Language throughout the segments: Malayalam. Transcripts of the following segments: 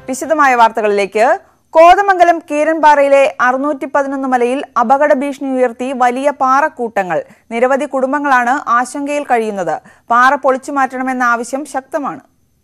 വിശദമായ വാർത്തകളിലേക്ക് കോതമംഗലം കീരൻപാറയിലെ അറുന്നൂറ്റി പതിനൊന്ന് മലയിൽ അപകട ഭീഷണി ഉയർത്തി വലിയ പാറക്കൂട്ടങ്ങൾ നിരവധി കുടുംബങ്ങളാണ് ആശങ്കയിൽ കഴിയുന്നത് പാറ പൊളിച്ചു മാറ്റണമെന്ന ആവശ്യം ശക്തമാണ്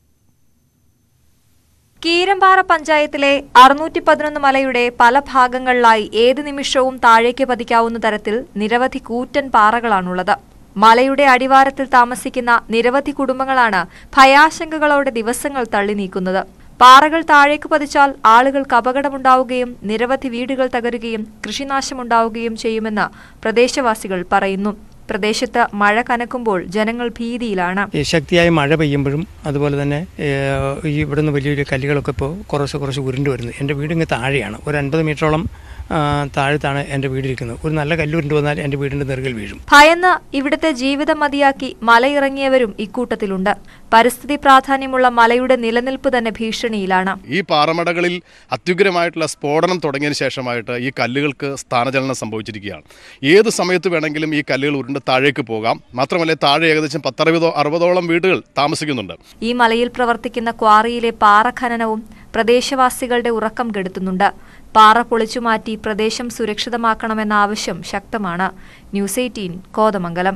കീരമ്പാറ പഞ്ചായത്തിലെ അറുന്നൂറ്റി പതിനൊന്ന് മലയുടെ പല ഭാഗങ്ങളിലായി ഏത് നിമിഷവും താഴേക്ക് പതിക്കാവുന്ന തരത്തിൽ നിരവധി കൂറ്റൻ പാറകളാണുള്ളത് മലയുടെ അടിവാരത്തിൽ താമസിക്കുന്ന നിരവധി കുടുംബങ്ങളാണ് ഭയാശങ്കകളോടെ ദിവസങ്ങൾ തള്ളി നീക്കുന്നത് പാറകൾ താഴേക്ക് പതിച്ചാൽ ആളുകൾക്ക് അപകടമുണ്ടാവുകയും നിരവധി വീടുകൾ തകരുകയും കൃഷിനാശമുണ്ടാവുകയും ചെയ്യുമെന്ന് പ്രദേശവാസികൾ പറയുന്നു പ്രദേശത്ത് മഴ കനക്കുമ്പോൾ ജനങ്ങൾ ഭീതിയിലാണ് ഈ ശക്തിയായ മഴ പെയ്യുമ്പോഴും അതുപോലെ തന്നെ ഏഹ്, ഈ ഇവിടുന്ന് വലിയ വലിയ കല്ലുകളൊക്കെ ഇപ്പോൾ കുറച്ച് കുറച്ച് ഉരുണ്ട് വരുന്നത് എൻ്റെ വീട് ഇങ്ങ് താഴെയാണ് ഒരു അൻപത് മീറ്ററോളം ആ, താഴത്താണ് എൻ്റെ വീടിരിക്കുന്നത് ഒരു നല്ല കല്ല് ഉരുണ്ട് വന്നാൽ എൻ്റെ വീടിൻ്റെ നെറുകിൽ വീഴും ഭയന്ന് ഇവിടുത്തെ ജീവിതം മതിയാക്കി മലയിറങ്ങിയവരും ഇക്കൂട്ടത്തിലുണ്ട് പരിസ്ഥിതി പ്രാധാന്യമുള്ള മലയുടെ നിലനിൽപ്പ് തന്നെ ഭീഷണിയിലാണ് ഈ പാറമടകളിൽ അത്യുഗ്രമായിട്ടുള്ള സ്ഫോടനം തുടങ്ങിയതിന് ശേഷമായിട്ട് ഈ കല്ലുകൾക്ക് സ്ഥാനചലനം സംഭവിച്ചിരിക്കുകയാണ് ഏത് സമയത്ത് വേണമെങ്കിലും ഈ കല്ലുകൾ ഉരുണ്ട് താഴേക്ക് പോകാം മാത്രമല്ല താഴെ ഏകദേശം പത്തറുപതോ അറുപതോളം വീടുകൾ താമസിക്കുന്നുണ്ട് ഈ മലയിൽ പ്രവർത്തിക്കുന്ന ക്വാറിയിലെ പാറ ഖനനവും പ്രദേശവാസികളുടെ ഉറക്കം കെടുത്തുന്നുണ്ട് പാറ പൊളിച്ചുമാറ്റി പ്രദേശം സുരക്ഷിതമാക്കണമെന്ന ആവശ്യം ശക്തമാണ് ന്യൂസ് എയ്റ്റീൻ കോതമംഗലം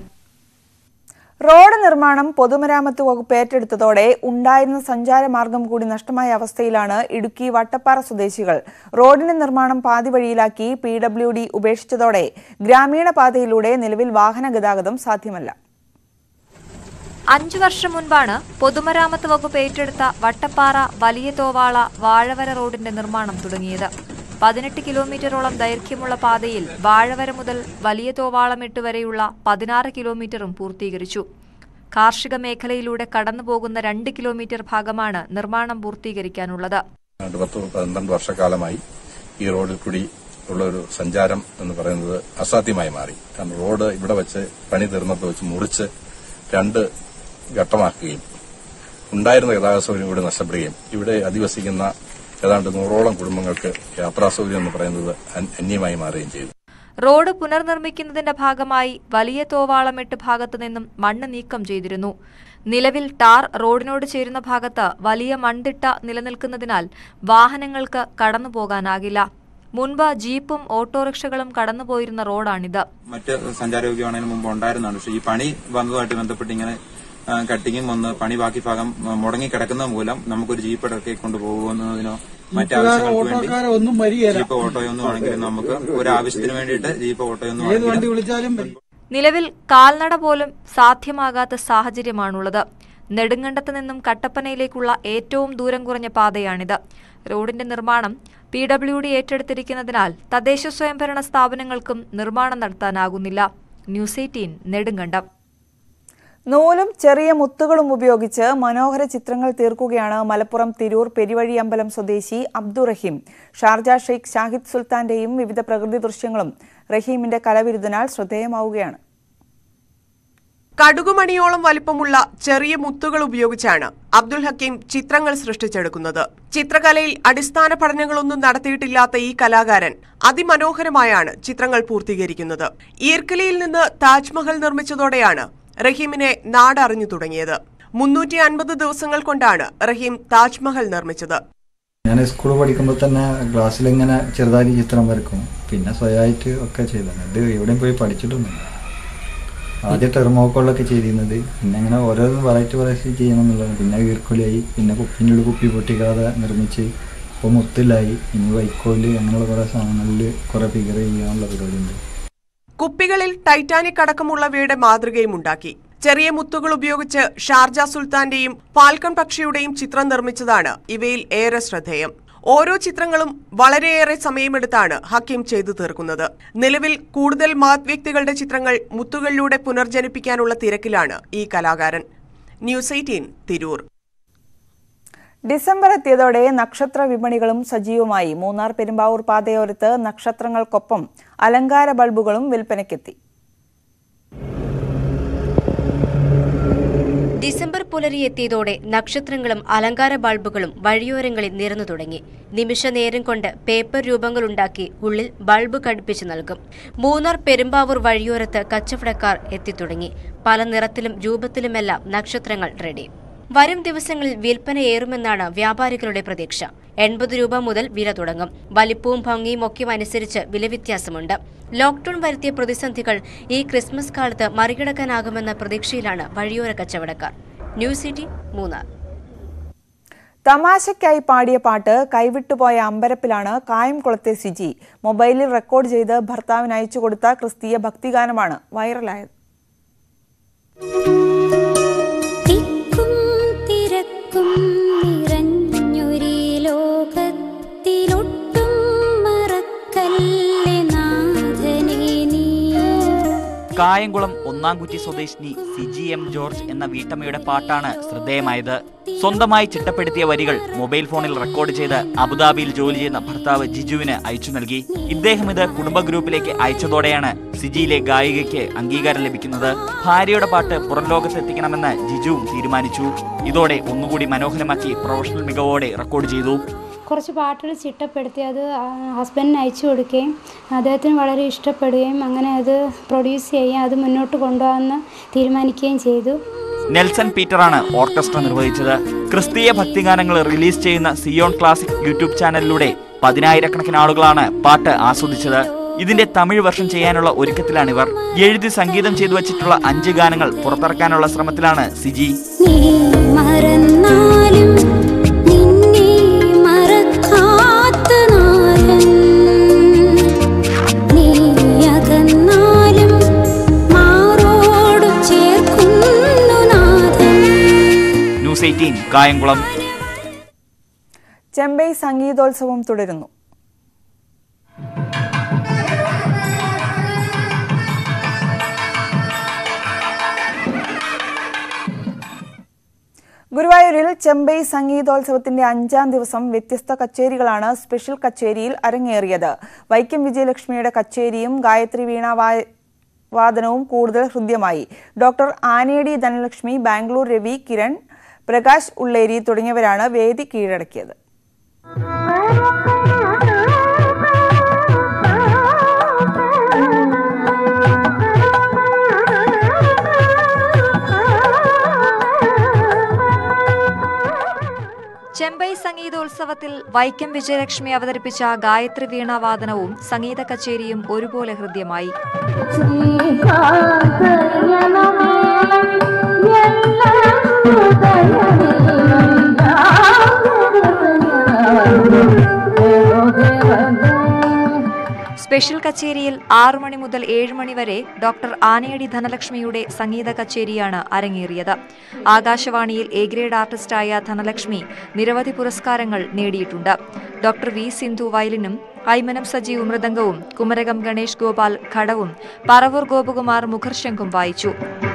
റോഡ് നിർമ്മാണം പൊതുമരാമത്ത് വകുപ്പ് ഏറ്റെടുത്തതോടെ ഉണ്ടായിരുന്ന സഞ്ചാരമാർഗം കൂടി നഷ്ടമായ അവസ്ഥയിലാണ് ഇടുക്കി വട്ടപ്പാറ സ്വദേശികൾ റോഡിന്റെ നിർമ്മാണം പാതി വഴിയിലാക്കി പി ഡബ്ല്യു ഡി ഉപേക്ഷിച്ചതോടെ ഗ്രാമീണ പാതയിലൂടെ നിലവിൽ വാഹന ഗതാഗതം സാധ്യമല്ല അഞ്ചു വർഷം മുൻപാണ് പൊതുമരാമത്ത് വകുപ്പ് ഏറ്റെടുത്ത വട്ടപ്പാറ വലിയ തോവാള വാഴവര റോഡിന്റെ നിർമ്മാണം തുടങ്ങിയത് പതിനെട്ട് കിലോമീറ്ററോളം ദൈർഘ്യമുള്ള പാതയിൽ വാഴവര മുതൽ വലിയ തോവാളമെട്ട് വരെയുള്ള പതിനാറ് കിലോമീറ്ററും പൂർത്തീകരിച്ചു കാർഷിക മേഖലയിലൂടെ കടന്നുപോകുന്ന രണ്ട് കിലോമീറ്റർ ഭാഗമാണ് നിർമ്മാണം പൂർത്തീകരിക്കാനുള്ളത് രണ്ട് പത്ത് പന്ത്രണ്ട് വർഷക്കാലമായി ഈ റോഡിൽ കൂടി ഉള്ള ഒരു സഞ്ചാരം എന്ന് പറയുന്നത് അസാധ്യമായി മാറി കാരണം റോഡ് ഇവിടെ വെച്ച് പണി തീർന്നപ്പോൾ വെച്ച് മുറിച്ച് രണ്ട് ഘട്ടമാക്കുകയും ഉണ്ടായിരുന്ന ഗതാഗത സൗകര്യം കൂടി നഷ്ടപ്പെടുകയും ഇവിടെ അധിവസിക്കുന്ന ഏതാണ്ട് നൂറോളം കുടുംബങ്ങൾക്ക് യാത്രാ സൗകര്യം എന്ന് പറയുന്നത് അൻ- അന്യമായി മാറുകയും ചെയ്തു റോഡ് പുനർനിർമ്മിക്കുന്നതിന്റെ ഭാഗമായി വലിയ തോവാളമെട്ട് ഭാഗത്തു നിന്നും മണ്ണ് നീക്കം ചെയ്തിരുന്നു നിലവിൽ ടാർ റോഡിനോട് ചേരുന്ന ഭാഗത്ത് വലിയ മൺതിട്ട നിലനിൽക്കുന്നതിനാൽ വാഹനങ്ങൾക്ക് കടന്നുപോകാനാകില്ല മുൻപ് ജീപ്പും ഓട്ടോറിക്ഷകളും കടന്നുപോയിരുന്ന റോഡാണിത് മറ്റ് സഞ്ചാരയോഗ്യമാണതിന് മുമ്പ് ഉണ്ടായിരുന്നതാണ് പക്ഷേ ഈ പണി വന്നതുമായിട്ട് ബന്ധപ്പെട്ട് ഇങ്ങനെ ആ, കട്ടിങ്ങും വന്ന് പണി ബാക്കി ഭാഗം ആ, മുടങ്ങി കിടക്കുന്ന മൂലം നമുക്കൊരു ജീപ്പ് ഇടയ്ക്ക് കൊണ്ടുപോകുന്നതിനോ മറ്റാവശ്യങ്ങൾക്ക് വേണ്ടി ഒന്നും വരികയില്ല ജീപ്പ് ഓട്ടോയൊന്നും ആണെങ്കിലും നമുക്ക് ഒരു ആവശ്യത്തിന് വേണ്ടിയിട്ട് ജീപ്പ് ഓട്ടോയൊന്നും ഏത് വണ്ടി ആണെങ്കിലും വിളിച്ചാലും വരും നിലവിൽ കാൽനട പോലും സാധ്യമാകാത്ത സാഹചര്യമാണുള്ളത് നെടുങ്കണ്ടത്ത് നിന്നും കട്ടപ്പനയിലേക്കുള്ള ഏറ്റവും ദൂരം കുറഞ്ഞ പാതയാണിത് റോഡിന്റെ നിർമ്മാണം പി ഡബ്ല്യു ഡി ഏറ്റെടുത്തിരിക്കുന്നതിനാൽ തദ്ദേശ സ്വയംഭരണ സ്ഥാപനങ്ങൾക്കും നിർമ്മാണം നടത്താനാകുന്നില്ല ന്യൂസ് എയ്റ്റീൻ നെടുങ്കണ്ടം നൂലും ചെറിയ മുത്തുകളും ഉപയോഗിച്ച് മനോഹര ചിത്രങ്ങൾ തീർക്കുകയാണ് മലപ്പുറം തിരൂർ പെരുവഴി അമ്പലം സ്വദേശി അബ്ദുറഹീം ഷാർജ ഷെയ്ഖ് ഷാഹിദ് സുൽത്താന്റെയും വിവിധ പ്രകൃതി ദൃശ്യങ്ങളും റഹീമിന്റെ കലവിരുദ്ധനാൽ ശ്രദ്ധേയമാവുകയാണ് കടുകുമണിയോളം വലിപ്പമുള്ള ചെറിയ മുത്തുകൾ ഉപയോഗിച്ചാണ് അബ്ദുൽ ഹക്കീം ചിത്രങ്ങൾ സൃഷ്ടിച്ചെടുക്കുന്നത് ചിത്രകലയിൽ അടിസ്ഥാന പഠനങ്ങളൊന്നും നടത്തിയിട്ടില്ലാത്ത ഈ കലാകാരൻ അതിമനോഹരമായാണ് ചിത്രങ്ങൾ പൂർത്തീകരിക്കുന്നത് ഈർക്കലിയിൽ നിന്ന് താജ്മഹൽ നിർമ്മിച്ചതോടെയാണ് റഹീമിനെ നാടറിഞ്ഞു തുടങ്ങിയത് മുന്നൂറ്റി അൻപത് ദിവസങ്ങൾ കൊണ്ടാണ് റഹീം താജ്മഹൽ നിർമ്മിച്ചത് ഞാൻ സ്കൂളിൽ പഠിക്കുമ്പോൾ തന്നെ ക്ലാസ്സിൽ ഇങ്ങനെ ചെറുതായി ചിത്രം വരക്കും പിന്നെ സ്വയമായിട്ട് ഒക്കെ ചെയ്തത് ഇത് എവിടെയും പോയി പഠിച്ചിട്ടൊന്നുമില്ല ആദ്യം ടെർമോക്കോളൊക്കെ ചെയ്തിരുന്നത് പിന്നെ അങ്ങനെ ഓരോന്നും വെറൈറ്റി വെറൈറ്റി ചെയ്യണം എന്നുള്ളത് പിന്നെ ഈർക്കൊലിയായി പിന്നെ കുപ്പിൻ്റെ ഉള്ളിൽ കുപ്പി പൊട്ടിക്കാതെ നിർമ്മിച്ച് ഇപ്പോൾ മുത്തിലായി ഇനി വൈക്കോല് അങ്ങനെയുള്ള കുറേ സാധനങ്ങളിൽ കുറേ ഫിഗർ ചെയ്യാനുള്ള പരിപാടിയുണ്ട് കുപ്പികളിൽ ടൈറ്റാനിക് അടക്കമുള്ളവയുടെ മാതൃകയും ഉണ്ടാക്കി ചെറിയ മുത്തുകൾ ഉപയോഗിച്ച് ഷാർജ സുൽത്താന്റെയും ഫാൽക്കൺ പക്ഷിയുടെയും ചിത്രം നിർമ്മിച്ചതാണ് ഇവയിൽ ഏറെ ശ്രദ്ധേയം ഓരോ ചിത്രങ്ങളും വളരെയേറെ സമയമെടുത്താണ് ഹക്കീം ചെയ്തു തീർക്കുന്നത് നിലവിൽ കൂടുതൽ മഹത് വ്യക്തികളുടെ ചിത്രങ്ങൾ മുത്തുകളിലൂടെ പുനർജനിപ്പിക്കാനുള്ള തിരക്കിലാണ് ഈ കലാകാരൻ ന്യൂസ് എയ്റ്റീൻ തിരൂർ ഡിസംബർ എത്തിയതോടെ നക്ഷത്ര വിപണികളും സജീവമായി മൂന്നാർ പെരുമ്പാവൂർ പാതയോരത്ത് നക്ഷത്രങ്ങൾക്കൊപ്പം അലങ്കാര ബൾബുകളും വിൽപ്പനയ്ക്കെത്തി ഡിസംബർ പുലരിയെത്തിയതോടെ നക്ഷത്രങ്ങളും അലങ്കാര ബൾബുകളും വഴിയോരങ്ങളിൽ നിരന്നു തുടങ്ങി നിമിഷ നേരം കൊണ്ട് പേപ്പർ രൂപങ്ങളുണ്ടാക്കി ഉള്ളിൽ ബൾബ് ഘടിപ്പിച്ചു നൽകും മൂന്നാർ പെരുമ്പാവൂർ വഴിയോരത്ത് കച്ചവടക്കാർ എത്തിത്തുടങ്ങി പല നിറത്തിലും രൂപത്തിലുമെല്ലാം നക്ഷത്രങ്ങൾ റെഡി വരും ദിവസങ്ങളിൽ വിൽപ്പനയേറുമെന്നാണ് വ്യാപാരികളുടെ പ്രതീക്ഷ എൺപത് രൂപ മുതൽ വില തുടങ്ങും വലിപ്പവും ഭംഗിയും ഒക്കെ അനുസരിച്ച് വില വ്യത്യാസമുണ്ട് ലോക്ഡൌൺ വരുത്തിയ പ്രതിസന്ധികൾ ഈ ക്രിസ്മസ് കാലത്ത് മറികടക്കാനാകുമെന്ന പ്രതീക്ഷയിലാണ് വഴിയോര കച്ചവടക്കാർ ന്യൂസ് സിറ്റി മൂന്നാർ തമാശയ്ക്കായി പാടിയ പാട്ട് കൈവിട്ടുപോയ അമ്പരപ്പിലാണ് കായംകുളത്തെ സിജി മൊബൈലിൽ റെക്കോർഡ് ചെയ്ത് ഭർത്താവിന് അയച്ചു കൊടുത്ത ക്രിസ്തീയ ഭക്തിഗാനമാണ് വൈറലായത് തിക്കും തിരക്കും നിറഞ്ഞൊരീ ലോകത്തിലൊട്ടും മറക്കല്ലേ നാഥനെ നീ കായംകുളം ഒന്നാംകുറ്റി സ്വദേശിനി സിജി എം ജോർജ് എന്ന വീട്ടമ്മയുടെ പാട്ടാണ് ശ്രദ്ധേയമായത് സ്വന്തമായി ചിട്ടപ്പെടുത്തിയ വരികൾ മൊബൈൽ ഫോണിൽ റെക്കോർഡ് ചെയ്ത് അബുദാബിയിൽ ജോലി ചെയ്യുന്ന ഭർത്താവ് ജിജുവിന് അയച്ചു നൽകി ഇദ്ദേഹം ഇത് കുടുംബ ഗ്രൂപ്പിലേക്ക് അയച്ചതോടെയാണ് സിജിയിലെ ഗായികയ്ക്ക് അംഗീകാരം ലഭിക്കുന്നത് ഭാര്യയുടെ പാട്ട് പുറം ലോകത്തെത്തിക്കണമെന്ന് ജിജുവും തീരുമാനിച്ചു ഇതോടെ ഒന്നുകൂടി മനോഹരമാക്കി പ്രൊഫഷണൽ മികവോടെ റെക്കോർഡ് ചെയ്തു കുറച്ച് പാട്ടുകൾ ചിട്ടപ്പെടുത്തി അത് ഹസ്ബൻഡിന് അയച്ചു കൊടുക്കുകയും അദ്ദേഹത്തിന് വളരെ ഇഷ്ടപ്പെടുകയും അങ്ങനെ അത് പ്രൊഡ്യൂസ് ചെയ്യുകയും അത് മുന്നോട്ട് കൊണ്ടുപോകാമെന്ന് തീരുമാനിക്കുകയും ചെയ്തു നെൽസൺ പീറ്ററാണ് ഓർക്കസ്ട്ര നിർവഹിച്ചത് ക്രിസ്തീയ ഭക്തിഗാനങ്ങൾ റിലീസ് ചെയ്യുന്ന സിയോൺ ക്ലാസിക് യൂട്യൂബ് ചാനലിലൂടെ പതിനായിരക്കണക്കിന് ആളുകളാണ് പാട്ട് ആസ്വദിച്ചത് ഇതിന്റെ തമിഴ് വെർഷൻ ചെയ്യാനുള്ള ഒരുക്കത്തിലാണിവർ എഴുതി സംഗീതം ചെയ്തു വച്ചിട്ടുള്ള അഞ്ച് ഗാനങ്ങൾ പുറത്തിറക്കാനുള്ള ശ്രമത്തിലാണ് സിജി നീ മറന്നാലും നിന്നെ മറക്കാത്ത നാഥൻ നീ അകന്നാലും മാറോടു ചേർക്കുന്നു നാഥൻ ന്യൂസ് എയ്റ്റീൻ കായംകുളം ചെമ്പൈ സംഗീതോത്സവം തുടരുന്നു ഗുരുവായൂരിൽ ചെമ്പൈ സംഗീതോത്സവത്തിന്റെ അഞ്ചാം ദിവസം വ്യത്യസ്ത കച്ചേരികളാണ് സ്പെഷ്യൽ കച്ചേരിയിൽ അരങ്ങേറിയത് വൈക്കം വിജയലക്ഷ്മിയുടെ കച്ചേരിയും ഗായത്രി വീണ വാ- വാദനവും കൂടുതൽ ഹൃദ്യമായി ഡോക്ടർ ആനേടി ധനലക്ഷ്മി ബാംഗ്ലൂർ രവി കിരൺ പ്രകാശ് ഉള്ളേരി തുടങ്ങിയവരാണ് വേദി കീഴടക്കിയത് ചെമ്പൈ സംഗീതോത്സവത്തിൽ വൈക്കം വിജയലക്ഷ്മി അവതരിപ്പിച്ച ഗായത്രി വീണാവാദനവും സംഗീത കച്ചേരിയും ഒരുപോലെ ഹൃദ്യമായി സ്പെഷ്യൽ കച്ചേരിയിൽ ആറു മണി മുതൽ ഏഴ് മണി വരെ ഡോക്ടർ ആനയടി ധനലക്ഷ്മിയുടെ സംഗീത കച്ചേരിയാണ് അരങ്ങേറിയത് ആകാശവാണിയിൽ എ ഗ്രേഡ് ആർട്ടിസ്റ്റായ ധനലക്ഷ്മി നിരവധി പുരസ്കാരങ്ങൾ നേടിയിട്ടുണ്ട് ഡോക്ടർ വി സിന്ധു വയലിനും ഐമനം സജീവ് മൃദംഗവും കുമരകം ഗണേഷ് ഗോപാൽ ഘടവും പറവൂർ ഗോപകുമാർ മുഖർശംഖും വായിച്ചു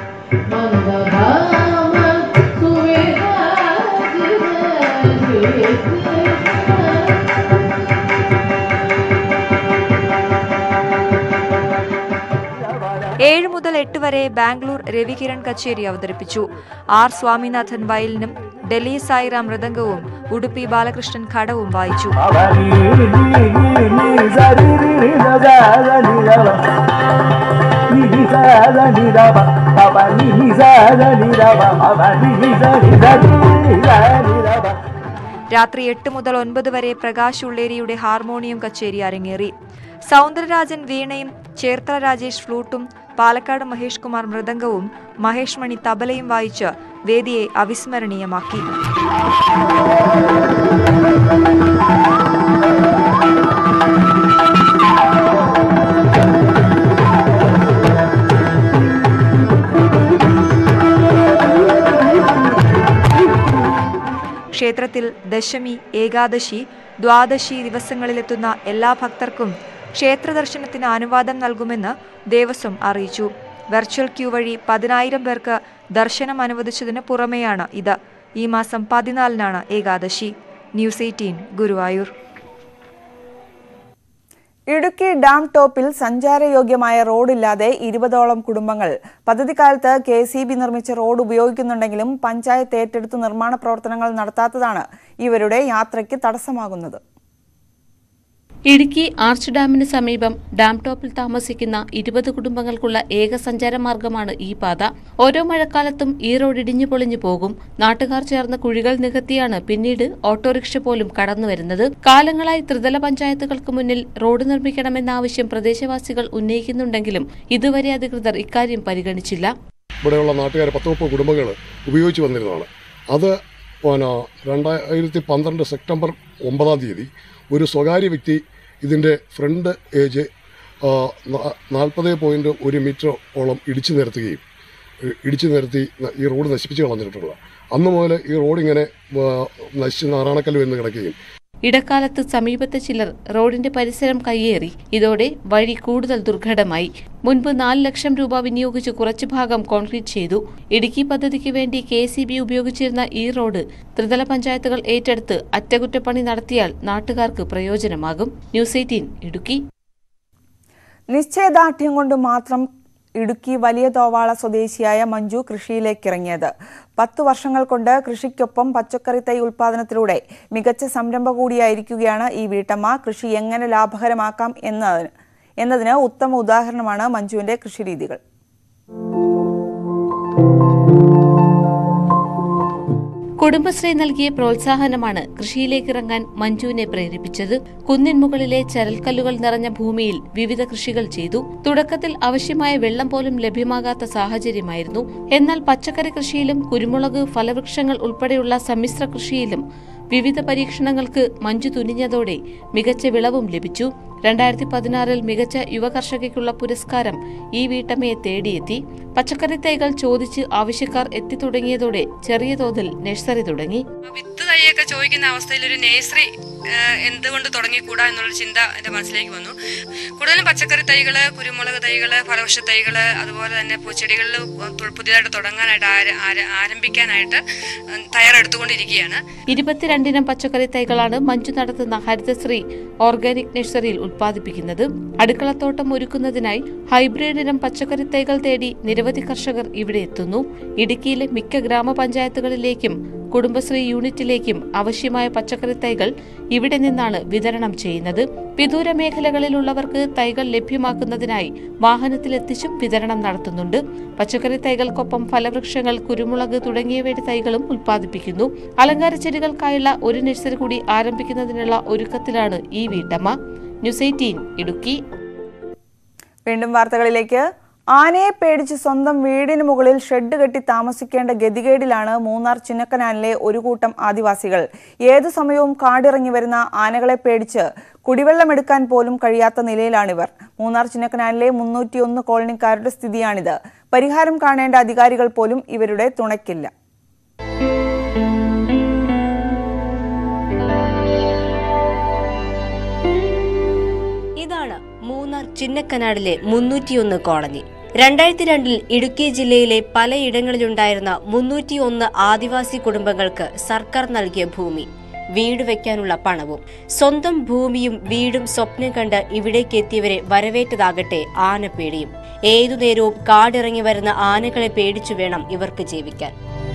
ഏഴ് മുതൽ എട്ട് വരെ ബാംഗ്ലൂർ രവികിരൺ കച്ചേരി അവതരിപ്പിച്ചു ആർ സ്വാമിനാഥൻ വയലിനും ഡൽഹി സായിറാം മൃദംഗവും ഉടുപ്പി ബാലകൃഷ്ണൻ ഘടവും വായിച്ചു രാത്രി എട്ട് മുതൽ ഒൻപത് വരെ പ്രകാശ് ഉള്ളേരിയുടെ ഹാർമോണിയം കച്ചേരി അരങ്ങേറി സൗന്ദരരാജൻ വീണയും ചേർത്തല രാജേഷ് ഫ്ലൂട്ടും പാലക്കാട് മഹേഷ് കുമാർ മൃദംഗവും മഹേഷ് മണി തബലയും വായിച്ച് വേദിയെ അവിസ്മരണീയമാക്കി ക്ഷേത്രത്തിൽ ദശമി ഏകാദശി ദ്വാദശി ദിവസങ്ങളിലെത്തുന്ന എല്ലാ ഭക്തർക്കും ക്ഷേത്ര ദർശനത്തിന് അനുവാദം നൽകുമെന്ന് ദേവസ്വം അറിയിച്ചു വെർച്വൽ ക്യൂ വഴി പതിനായിരം പേർക്ക് ദർശനം അനുവദിച്ചതിന് പുറമെയാണ് ഇത് ഈ മാസം പതിനാലിനാണ് Ekadashi News eighteen Guruvayur Idukki dam ടോപ്പിൽ സഞ്ചാരയോഗ്യമായ റോഡില്ലാതെ ഇരുപതോളം കുടുംബങ്ങൾ പദ്ധതിക്കാലത്ത് കെ സി ബി നിർമ്മിച്ച റോഡ് ഉപയോഗിക്കുന്നുണ്ടെങ്കിലും പഞ്ചായത്ത് ഏറ്റെടുത്ത് നിർമ്മാണ പ്രവർത്തനങ്ങൾ നടത്താത്തതാണ് ഇവരുടെ യാത്രയ്ക്ക് തടസ്സമാകുന്നത് ഇടുക്കി ആർച്ച് ഡാമിന് സമീപം ഡാം ടോപ്പിൽ താമസിക്കുന്ന ഇരുപത് കുടുംബങ്ങൾക്കുള്ള ഏക സഞ്ചാര മാർഗമാണ് ഈ പാത ഓരോ മഴക്കാലത്തും ഈ റോഡ് ഇടിഞ്ഞു പൊളിഞ്ഞു പോകും നാട്ടുകാർ ചേർന്ന് കുഴികൾ നികത്തിയാണ് പിന്നീട് ഓട്ടോറിക്ഷ പോലും കടന്നുവരുന്നത് കാലങ്ങളായി ത്രിതല പഞ്ചായത്തുകൾക്ക് മുന്നിൽ റോഡ് നിർമ്മിക്കണമെന്ന ആവശ്യം പ്രദേശവാസികൾ ഉന്നയിക്കുന്നുണ്ടെങ്കിലും ഇതുവരെ അധികൃതർ ഇക്കാര്യം പരിഗണിച്ചില്ല ഇവിടെയുള്ള നാട്ടുകാർ പത്ത് മുപ്പത് കുടുംബങ്ങൾ ഉപയോഗിച്ച് വന്നിരുന്നതാണ് അത് പിന്നെ രണ്ടായിരത്തി പന്ത്രണ്ട് സെപ്റ്റംബർ ഒമ്പതാം തീയതി ഒരു സ്വകാര്യ വ്യക്തി ഇതിൻ്റെ ഫ്രണ്ട് ഏജ് നാൽപ്പത് പോയിൻറ്റ് ഒരു മീറ്റർ ഓളം ഇടിച്ചു നിരത്തുകയും ഇ- ഇടിച്ചു നിരത്തി ന- ഈ റോഡ് നശിപ്പിച്ച് കളഞ്ഞിട്ടുള്ളത് അന്ന് മുതൽ ഈ റോഡ് ഇങ്ങനെ ആ, നശിച്ച് നാറാണക്കല്ല് എന്ന് കിടക്കുകയും ഇടക്കാലത്ത് സമീപത്തെ ചിലർ റോഡിന്റെ പരിസരം കയ്യേറി ഇതോടെ വഴി കൂടുതൽ ദുർഘടമായി മുൻപ് നാല് ലക്ഷം രൂപ വിനിയോഗിച്ച് കുറച്ചു ഭാഗം കോൺക്രീറ്റ് ചെയ്തു ഇടുക്കി പദ്ധതിക്ക് വേണ്ടി കെ സി ബി ഉപയോഗിച്ചിരുന്ന ഈ റോഡ് ത്രിതല പഞ്ചായത്തുകൾ ഏറ്റെടുത്ത് അറ്റകുറ്റപ്പണി നടത്തിയാൽ നാട്ടുകാർക്ക് പ്രയോജനമാകും ന്യൂസ് എയ്റ്റീൻ ഇടുക്കി നിശ്ചയദാർഢ്യം കൊണ്ട് മാത്രം ഇടുക്കി വലിയ തോവാള സ്വദേശിയായ മഞ്ജു കൃഷിയിലേക്കിറങ്ങിയത് പത്തു വർഷങ്ങൾ കൊണ്ട് കൃഷിക്കൊപ്പം പച്ചക്കറി തൈ ഉൽപാദനത്തിലൂടെ മികച്ച സംരംഭ കൂടിയായിരിക്കുകയാണ് ഈ വീട്ടമ്മ കൃഷി എങ്ങനെ ലാഭകരമാക്കാം എന്നതിന് എന്നതിന് ഉത്തമ ഉദാഹരണമാണ് മഞ്ജുവിന്റെ കൃഷിരീതികൾ കുടുംബശ്രീ നൽകിയ പ്രോത്സാഹനമാണ് കൃഷിയിലേക്കിറങ്ങാൻ മഞ്ജുവിനെ പ്രേരിപ്പിച്ചത് കുന്നിൻ മുകളിലെ ചരൽക്കല്ലുകൾ നിറഞ്ഞ ഭൂമിയിൽ വിവിധ കൃഷികൾ ചെയ്തു തുടക്കത്തിൽ ആവശ്യമായ വെള്ളം പോലും ലഭ്യമാകാത്ത സാഹചര്യമായിരുന്നു എന്നാൽ പച്ചക്കറി കൃഷിയിലും കുരുമുളക് ഫലവൃക്ഷങ്ങൾ ഉൾപ്പെടെയുള്ള സമ്മിശ്ര കൃഷിയിലും വിവിധ പരീക്ഷണങ്ങൾക്ക് മഞ്ജു തുനിഞ്ഞതോടെ മികച്ച വിളവും ലഭിച്ചു രണ്ടായിരത്തി പതിനാറിൽ മികച്ച യുവ കർഷകയ്ക്കുള്ള പുരസ്കാരം ഈ വീട്ടമ്മയെ തേടിയെത്തി പച്ചക്കറി തൈകൾ ചോദിച്ച് ആവശ്യക്കാർ എത്തിത്തുടങ്ങിയതോടെ ചെറിയ തോതിൽ നഴ്സറി തുടങ്ങി വിത്ത് തൈയൊക്കെ ചോദിക്കുന്ന അവസ്ഥയിൽ ഒരു നേഴ്സറി എന്തുകൊണ്ട് തുടങ്ങിക്കൂടാ എന്നുള്ളൊരു ചിന്ത എൻ്റെ മനസ്സിലേക്ക് വന്നു കൂടുതലും പച്ചക്കറി തൈകള് കുരുമുളക് തൈകള് ഫലവൃക്ഷ തൈകള് അതുപോലെ തന്നെ പൂച്ചെടികളിൽ പുതിയതായിട്ട് തുടങ്ങാനായിട്ട് ആര- ആര- ആരംഭിക്കാനായിട്ട് ഉം, തയ്യാറെടുത്തുകൊണ്ടിരിക്കുകയാണ് ഇരുപത്തിരണ്ടിനം പച്ചക്കറി തൈകളാണ് മഞ്ജു നടത്തുന്ന ഹരിതശ്രീ ഓർഗാനിക് നഴ്സറിയിൽ ഉൽപ്പാദിപ്പിക്കുന്നത് അടുക്കളത്തോട്ടം ഒരുക്കുന്നതിനായി ഹൈബ്രിഡ് ഇനം പച്ചക്കറി തൈകൾ തേടി നിരവധി കർഷകർ ഇവിടെ എത്തുന്നു ഇടുക്കിയിലെ മിക്ക ഗ്രാമപഞ്ചായത്തുകളിലേക്കും കുടുംബശ്രീ യൂണിറ്റിലേക്കും ആവശ്യമായ പച്ചക്കറി തൈകൾ ഇവിടെ നിന്നാണ് വിതരണം ചെയ്യുന്നത് വിദൂര മേഖലകളിലുള്ളവർക്ക് തൈകൾ ലഭ്യമാക്കുന്നതിനായി വാഹനത്തിലെത്തിച്ചും വിതരണം നടത്തുന്നുണ്ട് പച്ചക്കറി തൈകൾക്കൊപ്പം ഫലവൃക്ഷങ്ങൾ കുരുമുളക് തുടങ്ങിയവയുടെ തൈകളും ഉൽപ്പാദിപ്പിക്കുന്നു അലങ്കാര ചെടികൾക്കായുള്ള ഒരു നഴ്സറി കൂടി ആരംഭിക്കുന്നതിനുള്ള ഒരുക്കത്തിലാണ് ഈ വീട്ടമ്മ ന്യൂസ് എയ്റ്റീൻ ഇടുക്കി വീണ്ടും വാർത്തകളിലേക്ക് ആനയെ പേടിച്ച് സ്വന്തം വീടിന് മുകളിൽ ഷെഡ് കെട്ടി താമസിക്കേണ്ട ഗതികേടിലാണ് മൂന്നാർ ചിന്നക്കനാലിലെ ഒരു കൂട്ടം ആദിവാസികൾ ഏതു സമയവും കാടിറങ്ങി വരുന്ന ആനകളെ പേടിച്ച് കുടിവെള്ളമെടുക്കാൻ പോലും കഴിയാത്ത നിലയിലാണിവർ മൂന്നാർ ചിന്നക്കനാലിലെ മുന്നൂറ്റിയൊന്ന് കോളനിക്കാരുടെ സ്ഥിതിയാണിത് പരിഹാരം കാണേണ്ട അധികാരികൾ പോലും ഇവരുടെ തുണയ്ക്കില്ല ഇതാണ് മൂന്നാർ ചിന്നക്കനാടിലെ മുന്നൂറ്റിയൊന്ന് കോളനി രണ്ടായിരത്തി രണ്ടിൽ ഇടുക്കി ജില്ലയിലെ പലയിടങ്ങളിലുണ്ടായിരുന്ന മുന്നൂറ്റിയൊന്ന് ആദിവാസി കുടുംബങ്ങൾക്ക് സർക്കാർ നൽകിയ ഭൂമി വീട് വെക്കാനുള്ള പണവും സ്വന്തം ഭൂമിയും വീടും സ്വപ്നം കണ്ട് ഇവിടേക്ക് എത്തിയവരെ വരവേറ്റതാകട്ടെ ആനപ്പേടിയും ഏതു നേരവും കാടിറങ്ങി വരുന്ന ആനകളെ പേടിച്ചു വേണം ഇവർക്ക് ജീവിക്കാൻ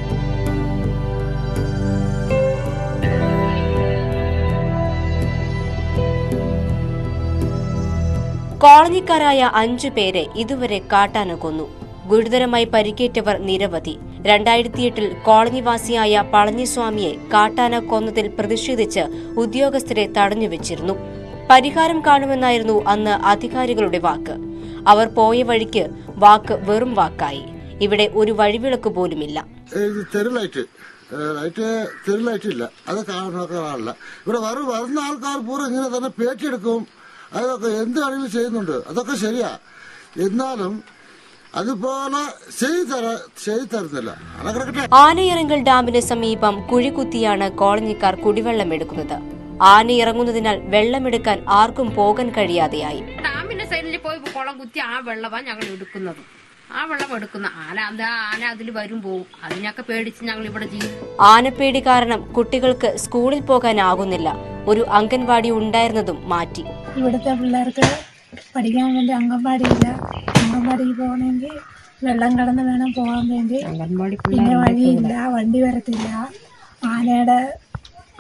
കോളനിക്കാരായ അഞ്ചു പേരെ ഇതുവരെ കാട്ടാന കൊന്നു ഗുരുതരമായി പരിക്കേറ്റവർ നിരവധി രണ്ടായിരത്തിയെട്ടിൽ കോളനിവാസിയായ പളനിസ്വാമിയെ കാട്ടാന കൊന്നതിൽ പ്രതിഷേധിച്ച് ഉദ്യോഗസ്ഥരെ തടഞ്ഞുവെച്ചിരുന്നു പരിഹാരം കാണുമെന്നായിരുന്നു അന്ന് അധികാരികളുടെ വാക്ക് അവർ പോയ വഴിക്ക് വാക്ക് വെറും വാക്കായി ഇവിടെ ഒരു വഴിവിളക്ക് പോലുമില്ല ഇത് തെരുലൈറ്റ് ലൈറ്റ് തെരുലൈറ്റ് ഇല്ല അത് കാണുന്നൊക്കെ കാണില്ല ഇവിടെ വരും വരുന്ന ആൾക്കാർ പൂർവ്വം ഇങ്ങനെ തന്നെ പേറ്റിയെടുക്കും അതൊക്കെ എന്ത് കളിയിൽ ചെയ്യുന്നുണ്ട് അതൊക്കെ ശരിയാ എന്നാലും അതുപോലെ ചെയ്തു തര ചെയ്തു തരുന്നില്ല അത് കിടക്കട്ടെ ആനയിറങ്കൽ ഡാമിന് സമീപം കുഴികുത്തിയാണ് കോളനിക്കാർ കുടിവെള്ളം എടുക്കുന്നത് ആന ഇറങ്ങുന്നതിനാൽ വെള്ളമെടുക്കാൻ ആർക്കും പോകാൻ കഴിയാതെയായി ഡാമിന്റെ സൈഡിൽ പോയി കുളം കുത്തി ആ വെള്ളമാണ് ഞങ്ങൾ എടുക്കുന്നത് ആ വെള്ളം എടുക്കുന്ന ആന എന്താ ആന അതിൽ വരും പോവും അതിനൊക്കെ പേടിച്ച് ഞങ്ങൾ ഇവിടെ ചെയ്യും ആനപ്പേടി കാരണം കുട്ടികൾക്ക് സ്കൂളിൽ പോകാനാകുന്നില്ല ഒരു അംഗൻവാടി ഉണ്ടായിരുന്നതും മാറ്റി ഇവിടുത്തെ പിള്ളേർക്ക് പഠിക്കാൻ വേണ്ടി അംഗൻവാടിയില്ല അംഗൻവാടിയിൽ പോകണമെങ്കിൽ വെള്ളം കടന്ന് വേണം പോകാൻ വേണ്ടി പിന്നെ വഴിയില്ല വണ്ടി വരത്തില്ല ആനയുടെ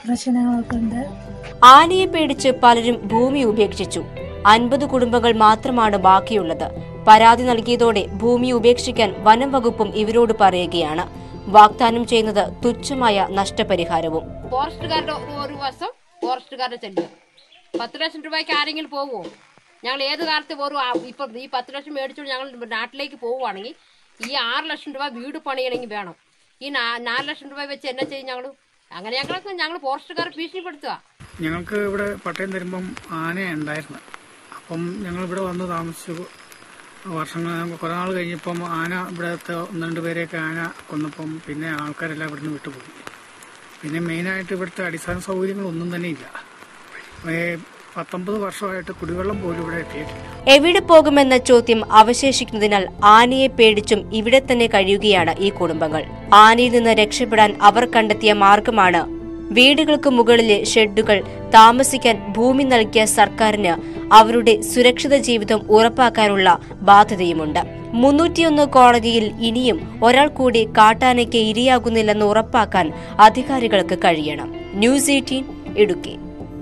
പ്രശ്നങ്ങളൊക്കെ ഉണ്ട് ആനയെ പേടിച്ച് പലരും ഭൂമി ഉപേക്ഷിച്ചു അൻപത് കുടുംബങ്ങൾ മാത്രമാണ് ബാക്കിയുള്ളത് പരാതി നൽകിയതോടെ ഭൂമി ഉപേക്ഷിക്കാൻ വനം വകുപ്പും ഇവരോട് പറയുകയാണ് വാഗ്ദാനം ചെയ്യുന്നത് തുച്ഛമായ നഷ്ടപരിഹാരവും ഫോറസ്റ്റുകാരുടെ ഒരു വശം ഫോറസ്റ്റുകാരുടെ ചെല്ലും പത്ത് ലക്ഷം രൂപയ്ക്ക് ആരെങ്കിലും പോകുമോ ഞങ്ങൾ ഏത് കാലത്ത് ഒരു ആ- ഇപ്പം ഈ പത്ത് ലക്ഷം മേടിച്ചുകൊണ്ട് ഞങ്ങൾ നാട്ടിലേക്ക് പോവുകയാണെങ്കിൽ ഈ ആറ് ലക്ഷം രൂപ വീട് പണിയണമെങ്കിൽ വേണം ഈ നാ- നാല് ലക്ഷം രൂപ വെച്ച് എന്നാ ചെയ്യും ഞങ്ങൾ അങ്ങനെ ഞങ്ങളൊക്കെ ഞങ്ങൾ ഫോറസ്റ്റുകാരെ ഭീഷണിപ്പെടുത്തുക ഞങ്ങൾക്ക് ഇവിടെ പട്ടയം തരുമ്പം ആന ഉണ്ടായിരുന്നു അപ്പം ഞങ്ങൾ ഇവിടെ വന്ന് താമസിച്ചു വർഷങ്ങൾ കുറേ നാൾ കഴിഞ്ഞപ്പം ആന ഇവിടുത്തെ ഒന്ന് രണ്ട് പേരെയൊക്കെ ആന കൊന്നപ്പം പിന്നെ ആൾക്കാരെല്ലാം ഇവിടുന്ന് വിട്ടുപോയി പിന്നെ മെയിനായിട്ട് ഇവിടുത്തെ അടിസ്ഥാന സൗകര്യങ്ങളൊന്നും തന്നെ ഇല്ല ഏ, പത്തൊമ്പത് വർഷമായിട്ട് കുടിവെള്ളം പോലും ഇവിടെ എത്തിയിട്ടില്ല എവിടെ പോകുമെന്ന ചോദ്യം അവശേഷിക്കുന്നതിനാൽ ആനയെ പേടിച്ചും ഇവിടെ തന്നെ കഴിയുകയാണ് ഈ കുടുംബങ്ങൾ ആനയിൽ നിന്ന് രക്ഷപ്പെടാൻ അവർ കണ്ടെത്തിയ മാർഗമാണ് വീടുകൾക്ക് മുകളിലെ ഷെഡുകൾ താമസിക്കാൻ ഭൂമി നൽകിയ സർക്കാരിന് അവരുടെ സുരക്ഷിത ജീവിതം ഉറപ്പാക്കാനുള്ള ബാധ്യതയുമുണ്ട് മുന്നൂറ്റിയൊന്ന് കോടതിയിൽ ഇനിയും ഒരാൾ കൂടി കാട്ടാനയ്ക്ക് ഇരയാകുന്നില്ലെന്ന് ഉറപ്പാക്കാൻ അധികാരികൾക്ക് കഴിയണം ന്യൂസ് എയ്റ്റീൻ ഇടുക്കി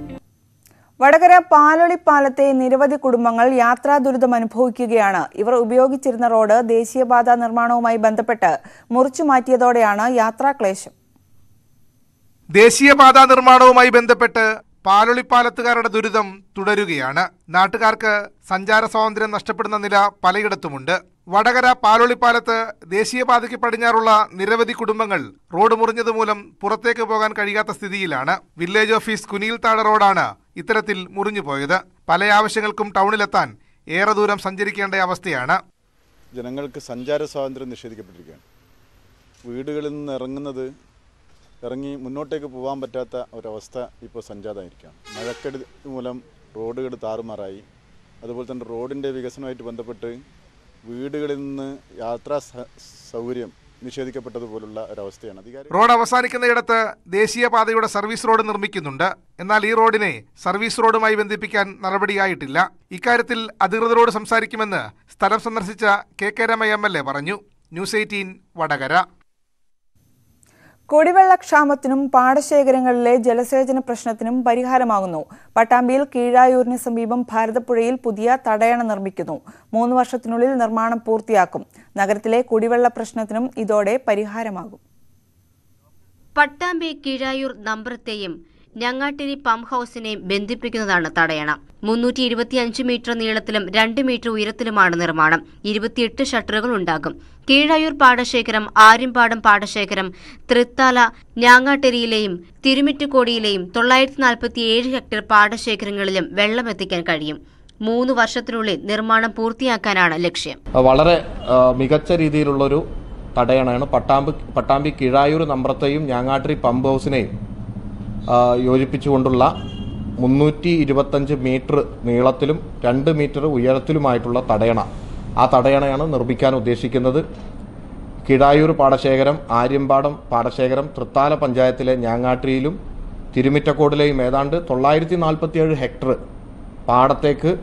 വടകര പാലൊളി പാലത്തെ നിരവധി കുടുംബങ്ങൾ യാത്രാ ദുരിതം അനുഭവിക്കുകയാണ് ഇവർ ഉപയോഗിച്ചിരുന്ന റോഡ് ദേശീയപാത നിർമ്മാണവുമായി ബന്ധപ്പെട്ട് മുറിച്ചു മാറ്റിയതോടെയാണ് യാത്രാക്ലേശം ദേശീയപാത നിർമ്മാണവുമായി ബന്ധപ്പെട്ട് പാലൊളിപ്പാലത്തുകാരുടെ ദുരിതം തുടരുകയാണ് നാട്ടുകാർക്ക് സഞ്ചാര സ്വാതന്ത്ര്യം നഷ്ടപ്പെടുന്ന നില പലയിടത്തുമുണ്ട് വടകര പാലൊളിപ്പാലത്ത് ദേശീയപാതയ്ക്ക് പടിഞ്ഞാറുള്ള നിരവധി കുടുംബങ്ങൾ റോഡ് മുറിഞ്ഞതുമൂലം പുറത്തേക്ക് പോകാൻ കഴിയാത്ത സ്ഥിതിയിലാണ് വില്ലേജ് ഓഫീസ് കുനിയിൽത്താഴ റോഡാണ് ഇത്തരത്തിൽ മുറിഞ്ഞുപോയത് പല ആവശ്യങ്ങൾക്കും ടൗണിലെത്താൻ ഏറെ ദൂരം സഞ്ചരിക്കേണ്ട അവസ്ഥയാണ് ജനങ്ങൾക്ക് സഞ്ചാര സ്വാതന്ത്ര്യം നിഷേധിക്കപ്പെട്ടിരിക്കുകയാണ് വീടുകളിൽ നിന്ന് ഇറങ്ങുന്നത് ഇറങ്ങി മുന്നോട്ടേക്ക് പോകാൻ പറ്റാത്ത ഒരവസ്ഥ ഇപ്പോൾ സംജാതമായിരിക്കുകയാണ് മഴക്കെടുതി മൂലം റോഡുകൾ താറുമാറായി അതുപോലെ തന്നെ റോഡിൻ്റെ വികസനവുമായിട്ട് ബന്ധപ്പെട്ട് വീടുകളിൽ നിന്ന് യാത്രാ സ- സൗകര്യം നിഷേധിക്കപ്പെട്ടതുപോലുള്ള ഒരവസ്ഥയാണ് അധികാരി റോഡ് അവസാനിക്കുന്നയിടത്ത് ദേശീയപാതയുടെ സർവീസ് റോഡ് നിർമ്മിക്കുന്നുണ്ട് എന്നാൽ ഈ റോഡിനെ സർവീസ് റോഡുമായി ബന്ധിപ്പിക്കാൻ നടപടിയായിട്ടില്ല ഇക്കാര്യത്തിൽ അധികൃതരോട് സംസാരിക്കുമെന്ന് സ്ഥലം സന്ദർശിച്ച K K Rama M L A പറഞ്ഞു ന്യൂസ് എയ്റ്റീൻ വടകര കുടിവെള്ളക്ഷാമത്തിനും പാടശേഖരങ്ങളിലെ ജലസേചന പ്രശ്നത്തിനും പരിഹാരമാകുന്നു പട്ടാമ്പിയിൽ കീഴായൂരിന് സമീപം ഭാരതപ്പുഴയിൽ പുതിയ തടയണ നിർമ്മിക്കുന്നു മൂന്ന് വർഷത്തിനുള്ളിൽ നിർമ്മാണം പൂർത്തിയാക്കും നഗരത്തിലെ കുടിവെള്ള പ്രശ്നത്തിനും ഇതോടെ പരിഹാരമാകും പട്ടാമ്പി കീഴായൂർ നമ്പ്രത്തെയും ഞങ്ങാട്ടിരി പമ്പ് ഹൌസിനെയും ബന്ധിപ്പിക്കുന്നതാണ് തടയണ മുന്നൂറ്റി ഇരുപത്തിയഞ്ച് മീറ്റർ നീളത്തിലും രണ്ട് മീറ്റർ ഉയരത്തിലുമാണ് നിർമ്മാണം ഇരുപത്തിയെട്ട് ഷട്ടറുകൾ ഉണ്ടാകും കീഴായൂർ പാടശേഖരം ആര്യമ്പാടം പാടശേഖരം തൃത്താല ഞാങ്ങാട്ടിരിയിലെയും തിരുമിറ്റുകോടിയിലെയും തൊള്ളായിരത്തി നാൽപ്പത്തിയേഴ് ഹെക്ടർ പാടശേഖരങ്ങളിലും വെള്ളമെത്തിക്കാൻ കഴിയും മൂന്ന് വർഷത്തിനുള്ളിൽ നിർമ്മാണം പൂർത്തിയാക്കാനാണ് ലക്ഷ്യം വളരെ ആ, മികച്ച രീതിയിലുള്ളൊരു തടയണയാണ് പട്ടാമ്പി പട്ടാമ്പി കിഴായൂർ നമ്പ്രത്തെയും ഞാങ്ങാട്ടിരി പമ്പ് ഹൗസിനെയും ആ, യോജിപ്പിച്ചുകൊണ്ടുള്ള മുന്നൂറ്റി ഇരുപത്തഞ്ച് മീറ്റർ നീളത്തിലും രണ്ട് മീറ്റർ ഉയരത്തിലുമായിട്ടുള്ള തടയണ ആ തടയണയാണ് നിർമ്മിക്കാൻ ഉദ്ദേശിക്കുന്നത് കിഴായൂർ പാടശേഖരം ആര്യമ്പാടം പാടശേഖരം തൃത്താല പഞ്ചായത്തിലെ ഞാങ്ങാട്ടിരിയിലും തിരുമിറ്റക്കോടിലെയും ഏതാണ്ട് തൊള്ളായിരത്തി നാൽപ്പത്തിയേഴ് ഹെക്ടർ പാടത്തേക്ക്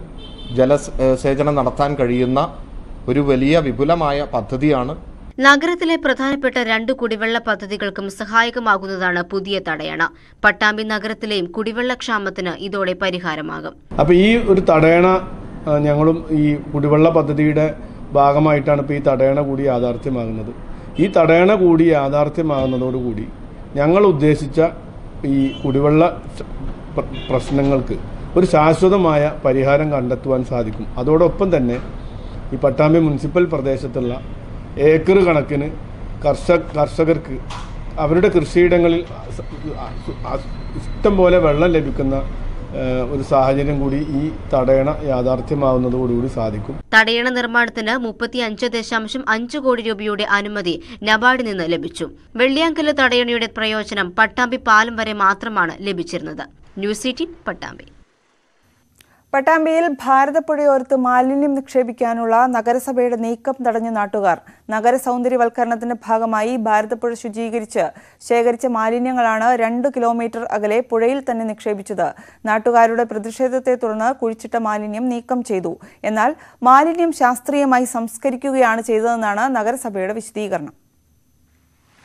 ജലസേചനം നടത്താൻ കഴിയുന്ന ഒരു വലിയ വിപുലമായ പദ്ധതിയാണ് നഗരത്തിലെ പ്രധാനപ്പെട്ട രണ്ട് കുടിവെള്ള പദ്ധതികൾക്കും സഹായകമാകുന്നതാണ് പുതിയ തടയണ പട്ടാമ്പി നഗരത്തിലെയും കുടിവെള്ളക്ഷാമത്തിന് ഇതോടെ പരിഹാരമാകും അപ്പോൾ ഈ ഒരു തടയണ ആ, ഞങ്ങളും ഈ കുടിവെള്ള പദ്ധതിയുടെ ഭാഗമായിട്ടാണ് ഇപ്പോൾ ഈ തടയണ കൂടി യാഥാർത്ഥ്യമാകുന്നത് ഈ തടയണ കൂടി യാഥാർത്ഥ്യമാകുന്നതോടുകൂടി ഞങ്ങൾ ഉദ്ദേശിച്ച ഈ കുടിവെള്ള സ- പ്ര- പ്രശ്നങ്ങൾക്ക് ഒരു ശാശ്വതമായ പരിഹാരം കണ്ടെത്തുവാൻ സാധിക്കും അതോടൊപ്പം തന്നെ ഈ പട്ടാമ്പി മുനിസിപ്പൽ പ്രദേശത്തുള്ള ഏക്കർ കണക്കിന് കർഷക കർഷകർക്ക് അവരുടെ കൃഷിയിടങ്ങളിൽ സ- ആ- ഇഷ്ടം പോലെ വെള്ളം ലഭിക്കുന്ന ഏഹ്, ഒരു സാഹചര്യം കൂടി ഈ തടയണ യാഥാർത്ഥ്യമാവുന്നതോടുകൂടി സാധിക്കും തടയണ നിർമ്മാണത്തിന് മുപ്പത്തിയഞ്ച് ദശാംശം അഞ്ച് കോടി രൂപയുടെ അനുമതി നബാർഡിൽ നിന്ന് ലഭിച്ചു വെള്ളിയാങ്കല് തടയണയുടെ പ്രയോജനം പട്ടാമ്പി പാലം വരെ മാത്രമാണ് ലഭിച്ചിരുന്നത് ന്യൂസ് എയ്റ്റീൻ പട്ടാമ്പി പട്ടാമ്പിയിൽ ഭാരതപ്പുഴയോരത്ത് മാലിന്യം നിക്ഷേപിക്കാനുള്ള നഗരസഭയുടെ നീക്കം തടഞ്ഞ നാട്ടുകാർ നഗര സൗന്ദര്യവൽക്കരണത്തിന്റെ ഭാഗമായി ഭാരതപ്പുഴ ശുചീകരിച്ച് ശേഖരിച്ച മാലിന്യങ്ങളാണ് രണ്ടു കിലോമീറ്റർ അകലെ പുഴയിൽ തന്നെ നിക്ഷേപിച്ചത് നാട്ടുകാരുടെ പ്രതിഷേധത്തെ തുടർന്ന് കുഴിച്ചിട്ട മാലിന്യം നീക്കം ചെയ്തു എന്നാൽ മാലിന്യം ശാസ്ത്രീയമായി സംസ്കരിക്കുകയാണ് ചെയ്തതെന്നാണ് നഗരസഭയുടെ വിശദീകരണം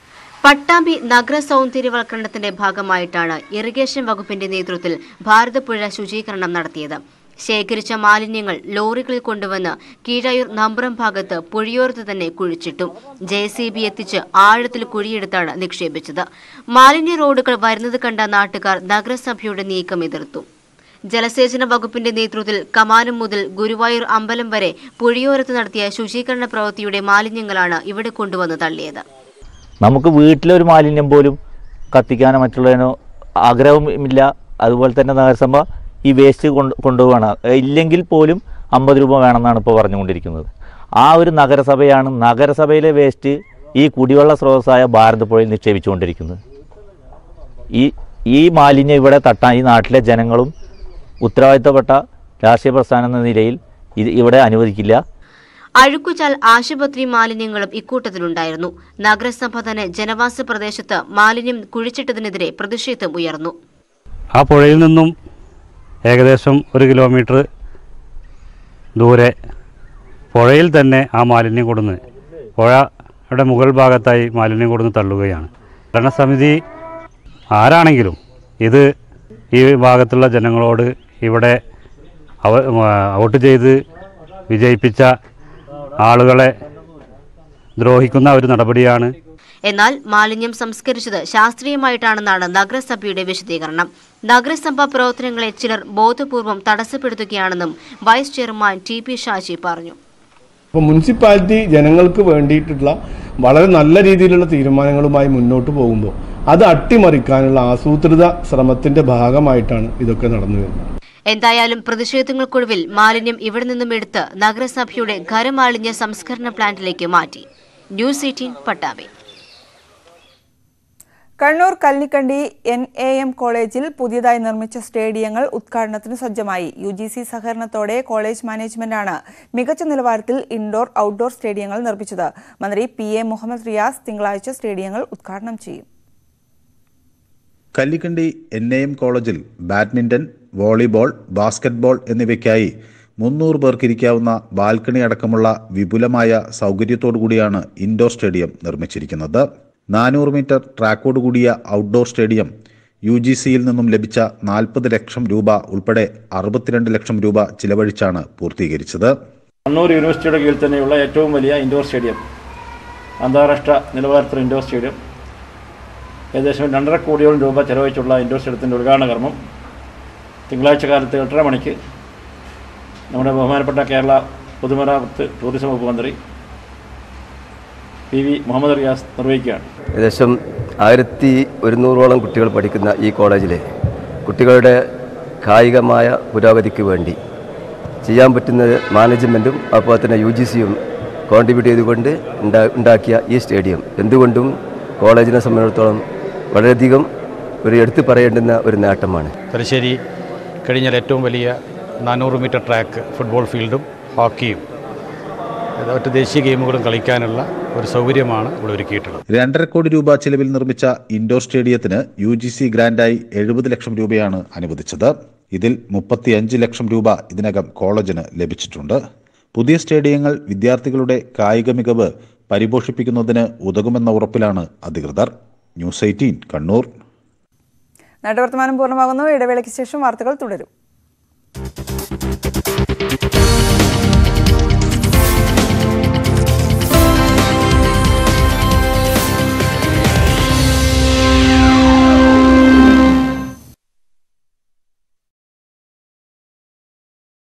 പട്ടാമ്പി നഗര സൗന്ദര്യവൽക്കരണത്തിന്റെ ഭാഗമായിട്ടാണ് ഇറിഗേഷൻ വകുപ്പിന്റെ നേതൃത്വത്തിൽ ഭാരതപ്പുഴ ശുചീകരണം നടത്തിയത് ശേഖരിച്ച മാലിന്യങ്ങൾ ലോറികളിൽ കൊണ്ടുവന്ന് കീഴായൂർ നമ്പുറം ഭാഗത്ത് പുഴയോരത്ത് തന്നെ കുഴിച്ചിട്ടു ജെ സി ബി എത്തിച്ച് ആഴത്തിൽ കുഴിയെടുത്താണ് നിക്ഷേപിച്ചത് മാലിന്യ റോഡുകൾ വരുന്നത് കണ്ട നാട്ടുകാർ നഗരസഭയുടെ നീക്കം എതിർത്തു ജലസേചന വകുപ്പിന്റെ നേതൃത്വത്തിൽ കമാനം മുതൽ ഗുരുവായൂർ അമ്പലം വരെ പുഴയോരത്ത് നടത്തിയ ശുചീകരണ പ്രവൃത്തിയുടെ മാലിന്യങ്ങളാണ് ഇവിടെ കൊണ്ടുവന്ന് തള്ളിയത് നമുക്ക് വീട്ടിലൊരു മാലിന്യം പോലും കത്തിക്കാനോ മറ്റുള്ളതിനോ ആഗ്രഹമില്ല അതുപോലെ തന്നെ നഗരസഭ ഈ വേസ്റ്റ് കൊണ്ട് കൊണ്ടുപോകണം ഇല്ലെങ്കിൽ പോലും അമ്പത് രൂപ വേണമെന്നാണ് ഇപ്പോൾ പറഞ്ഞുകൊണ്ടിരിക്കുന്നത് ആ ഒരു നഗരസഭയാണ് നഗരസഭയിലെ വേസ്റ്റ് ഈ കുടിവെള്ള സ്രോതസ്സായ ഭാരതപ്പുഴയിൽ നിക്ഷേപിച്ചുകൊണ്ടിരിക്കുന്നത് ഈ ഈ മാലിന്യം ഇവിടെ തട്ടാൻ ഈ നാട്ടിലെ ജനങ്ങളും ഉത്തരവാദിത്തപ്പെട്ട രാഷ്ട്രീയ പ്രസ്ഥാനം എന്ന നിലയിൽ ഇത് ഇവിടെ അനുവദിക്കില്ല അഴുക്കുചാൽ ആശുപത്രി മാലിന്യങ്ങളും ഇക്കൂട്ടത്തിലുണ്ടായിരുന്നു നഗരസഭ തന്നെ ജനവാസ പ്രദേശത്ത് മാലിന്യം കുഴിച്ചിട്ടതിനെതിരെ പ്രതിഷേധം ഉയർന്നു ആ പുഴയിൽ നിന്നും ഏകദേശം ഒരു കിലോമീറ്റർ ദൂരെ പുഴയിൽ തന്നെ ആ മാലിന്യം കൊടുന്ന് പുഴയുടെ മുകൾ ഭാഗത്തായി മാലിന്യം കൊടുന്ന് തള്ളുകയാണ് ഭരണസമിതി ആരാണെങ്കിലും ഇത് ഈ ഭാഗത്തുള്ള ജനങ്ങളോട് ഇവിടെ അവ വോട്ട് ചെയ്ത് വിജയിപ്പിച്ച ആളുകളെ ദ്രോഹിക്കുന്ന ഒരു നടപടിയാണ് എന്നാൽ മാലിന്യം സംസ്കരിച്ചത് ശാസ്ത്രീയമായിട്ടാണെന്നാണ് നഗരസഭയുടെ വിശദീകരണം നഗരസഭ പ്രവർത്തനങ്ങളെ ചിലർ ബോധപൂർവം തടസ്സപ്പെടുത്തുകയാണെന്നും vice chairman T P Shaji പറഞ്ഞു അപ്പോൾ മുനിസിപ്പാലിറ്റി ജനങ്ങൾക്ക് വേണ്ടിയിട്ടുള്ള വളരെ നല്ല രീതിയിലുള്ള തീരുമാനങ്ങളുമായി മുന്നോട്ട് പോകുമ്പോൾ അത് അട്ടിമറിക്കാനുള്ള ആസൂത്രിത ശ്രമത്തിന്റെ ഭാഗമായിട്ടാണ് ഇതൊക്കെ നടന്നു വരുന്നത് എന്തായാലും പ്രതിഷേധങ്ങൾക്കൊടുവിൽ മാലിന്യം ഇവിടെ നിന്നും എടുത്ത് നഗരസഭയുടെ ഖരമാലിന്യ സംസ്കരണ പ്ലാന്റിലേക്ക് മാറ്റി News eighteen Pattambi Kannur Kallikandi N A M കോളേജിൽ പുതിയതായി നിർമ്മിച്ച സ്റ്റേഡിയങ്ങൾ ഉദ്ഘാടനത്തിന് സജ്ജമായി യു ജി സി സഹകരണത്തോടെ കോളേജ് മാനേജ്മെന്റാണ് മികച്ച നിലവാരത്തിൽ ഇൻഡോർ ഔട്ട്ഡോർ സ്റ്റേഡിയങ്ങൾ നിർമ്മിച്ചത് മന്ത്രി പി എ മുഹമ്മദ് റിയാസ് തിങ്കളാഴ്ച സ്റ്റേഡിയങ്ങൾ ഉദ്ഘാടനം ചെയ്യും കല്ലിക്കണ്ടി എൻ എ എം കോളേജിൽ ബാഡ്മിന്റൺ വോളിബോൾ ബാസ്കറ്റ്ബോൾ എന്നിവയ്ക്കായി മുന്നൂറ് പേർക്ക് ഇരിക്കാവുന്ന ബാൽക്കണി അടക്കമുള്ള വിപുലമായ സൗകര്യത്തോടു കൂടിയാണ് ഇൻഡോർ സ്റ്റേഡിയം നിർമ്മിച്ചിരിക്കുന്നത് നാനൂറ് മീറ്റർ ട്രാക്കോട് കൂടിയ ഔട്ട്ഡോർ സ്റ്റേഡിയം യു ജി സിയിൽ നിന്നും ലഭിച്ച നാൽപ്പത് ലക്ഷം രൂപ ഉൾപ്പെടെ അറുപത്തിരണ്ട് ലക്ഷം രൂപ ചിലവഴിച്ചാണ് പൂർത്തീകരിച്ചത് കണ്ണൂർ യൂണിവേഴ്സിറ്റിയുടെ കീഴിൽ തന്നെയുള്ള ഏറ്റവും വലിയ ഇൻഡോർ സ്റ്റേഡിയം അന്താരാഷ്ട്ര നിലവാരത്തിലുള്ള ഇൻഡോർ സ്റ്റേഡിയം ഏകദേശം രണ്ടര കോടിയോളം രൂപ ചെലവഴിച്ചുള്ള ഇൻഡോർ സ്റ്റേഡിയത്തിൻ്റെ ഉദ്ഘാടന കർമ്മം തിങ്കളാഴ്ച കാലത്ത് എട്ടര മണിക്ക് നമ്മുടെ ബഹുമാനപ്പെട്ട കേരള പൊതുമരാമത്ത് ടൂറിസം വകുപ്പ് മന്ത്രി പി വി മുഹമ്മദ് റിയാസ് നിർവഹിക്കുകയാണ് ഏകദേശം ആയിരത്തി ഒരുന്നൂറോളം കുട്ടികൾ പഠിക്കുന്ന ഈ കോളേജിലെ കുട്ടികളുടെ കായികമായ പുരോഗതിക്ക് വേണ്ടി ചെയ്യാൻ പറ്റുന്ന മാനേജ്മെൻറ്റും അതുപോലെ തന്നെ യു ജി സിയും കോൺട്രിബ്യൂട്ട് ചെയ്തുകൊണ്ട് ഉണ്ടാ ഉണ്ടാക്കിയ ഈ സ്റ്റേഡിയം എന്തുകൊണ്ടും കോളേജിനെ സംബന്ധിച്ചിടത്തോളം വളരെയധികം ഒരു എടുത്തു പറയേണ്ടുന്ന ഒരു നേട്ടമാണ് തലശ്ശേരി കഴിഞ്ഞാൽ ഏറ്റവും വലിയ നാനൂറ് മീറ്റർ ട്രാക്ക് ഫുട്ബോൾ ഫീൽഡും ഹോക്കിയും മറ്റ് ദേശീയ ഗെയിമുകളും കളിക്കാനുള്ള ഒരു സൗകര്യമാണ് ഇവിടെ ഒരുക്കിയിട്ടുള്ളത് രണ്ടര കോടി രൂപ ചിലവിൽ നിർമ്മിച്ച ഇൻഡോർ സ്റ്റേഡിയത്തിന് യു ജി സി ഗ്രാന്റായി എഴുപത് ലക്ഷം രൂപയാണ് അനുവദിച്ചത് ഇതിൽ മുപ്പത്തിയഞ്ച് ലക്ഷം രൂപ ഇതിനകം കോളേജിന് ലഭിച്ചിട്ടുണ്ട് പുതിയ സ്റ്റേഡിയങ്ങൾ വിദ്യാർത്ഥികളുടെ കായിക മികവ് പരിപോഷിപ്പിക്കുന്നതിന് ഉതകുമെന്ന ഉറപ്പിലാണ് അധികൃതർ ന്യൂസ് എയ്റ്റീൻ കണ്ണൂർ നാട്ടുവർത്തമാനം പൂർണ്ണമാകുന്നു ഇടവേളയ്ക്ക് ശേഷം വാർത്തകൾ തുടരും